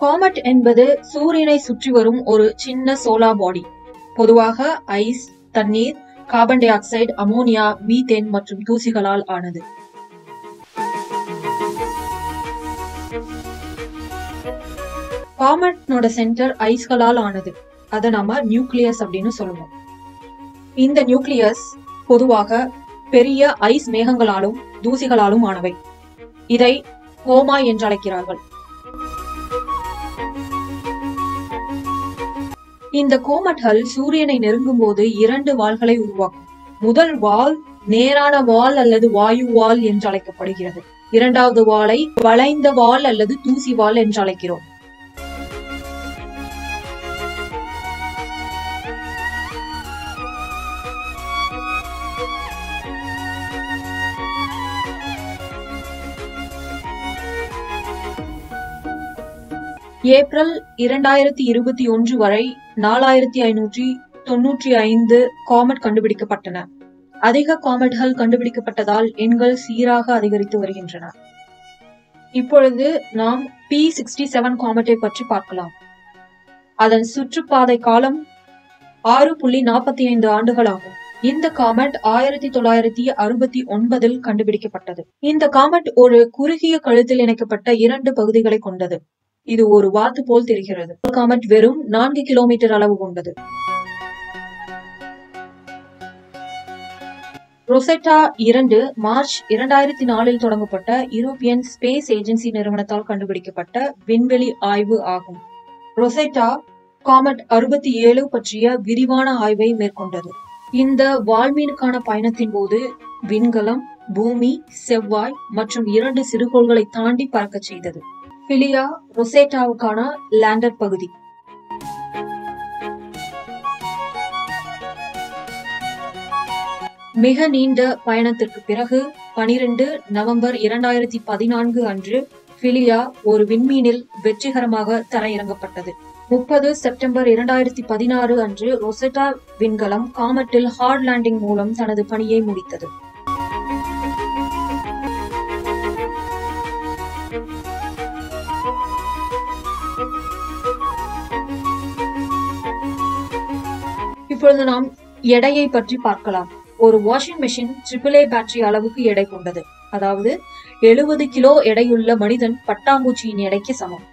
Comet என்பது சூரியனை சுற்றி வரும் ஒரு சின்ன சோலார் பாடி பொதுவாக ஐஸ் தண்ணீர் carbon dioxide ammonia methane மற்றும் தூசிகளால் ஆனது காமெட்னோட சென்டர் ஐஸ்களால் ஆனது அதை நாம நியூக்ளியஸ் அப்படின்னு சொல்லுவோம் இந்த நியூக்ளியஸ் பொதுவாக பெரிய ஐஸ் மேகங்களாலும் தூசிகளாலும் ஆனவை இதை கோமா என்று அழைக்கிறார்கள் இந்த கோமட்கள் சூரியனை நெருங்கும் போது இரண்டு வாள்களை உருவாக்கும் முதல் வால் நேரான வால் அல்லது வாயு வால் என்று அழைக்கப்படுகிறது இரண்டாவது வாளை வளைந்த வால் அல்லது தூசி வால் என்று அழைக்கிறோம் ஏப்ரல் இரண்டாயிரத்தி இருபத்தி ஒன்று வரை நாலாயிரத்தி ஐநூற்றி தொன்னூற்றி ஐந்து காமெட் கண்டுபிடிக்கப்பட்டன அதிக காமெட்கள் கண்டுபிடிக்கப்பட்டதால் எண்கள் சீராக அதிகரித்து வருகின்றன இப்பொழுது நாம் பி சிக்ஸ்டி செவன் காமெட்டை பற்றி பார்க்கலாம் அதன் சுற்றுப்பாதை காலம் ஆறு புள்ளி நாற்பத்தி ஐந்து ஆண்டுகள் ஆகும் இந்த காமெட் ஆயிரத்தி தொள்ளாயிரத்தி அறுபத்தி ஒன்பதில் கண்டுபிடிக்கப்பட்டது இந்த காமெட் ஒரு குறுகிய கழுத்தில் இணைக்கப்பட்ட இரண்டு பகுதிகளை கொண்டது இது ஒரு வாத்து போல் தெரிகிறது காமெட் வெறும் நான்கு கிலோமீட்டர் அளவு கொண்டது ரொசெட்டா இரண்டு மார்ச் இரண்டாயிரத்தி நாலில் தொடங்கப்பட்ட யூரோப்பியன் ஸ்பேஸ் ஏஜென்சி நிறுவனத்தால் கண்டுபிடிக்கப்பட்ட விண்வெளி ஆய்வு ஆகும் ரொசெட்டா காமெட் அறுபத்தி ஏழு பற்றிய விரிவான ஆய்வை மேற்கொண்டது இந்த வால்மீனுக்கான பயணத்தின் போது விண்கலம் பூமி செவ்வாய் மற்றும் இரண்டு சிறுகோள்களை தாண்டி பறக்கச் செய்தது பிலியா ரொசேட்டாவுக்கான லேண்டர் பகுதி மிக நீண்ட பயணத்திற்கு பிறகு பனிரெண்டு நவம்பர் இரண்டாயிரத்தி பதினான்கு அன்று பிலியா ஒரு விண்மீனில் வெற்றிகரமாக தரையிறங்கப்பட்டது முப்பது செப்டம்பர் இரண்டாயிரத்தி பதினாறு அன்று ரொசெட்டா விண்கலம் காமெட்டில் ஹார்ட் லேண்டிங் மூலம் தனது பணியை முடித்தது இப்பொழுது நாம் எடையை பற்றி பார்க்கலாம் ஒரு washing machine triple A battery அளவுக்கு எடை கொண்டது அதாவது எழுபது கிலோ எடையுள்ள மனிதன் பட்டாம்பூச்சியின் எடைக்கு சமம்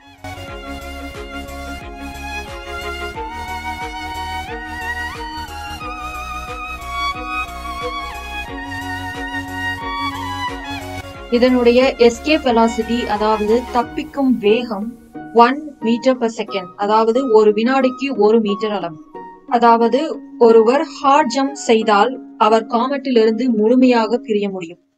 இதனுடைய எஸ்கேப் வெலாசிட்டி அதாவது தப்பிக்கும் வேகம் ஒன் மீட்டர் per செகண்ட் அதாவது ஒரு வினாடிக்கு ஒரு மீட்டர் அளவு அதாவது ஒருவர் ஹார்ட் ஜம்ப் செய்தால் அவர் காமெட்டிலிருந்து முழுமையாக பிரிய முடியும்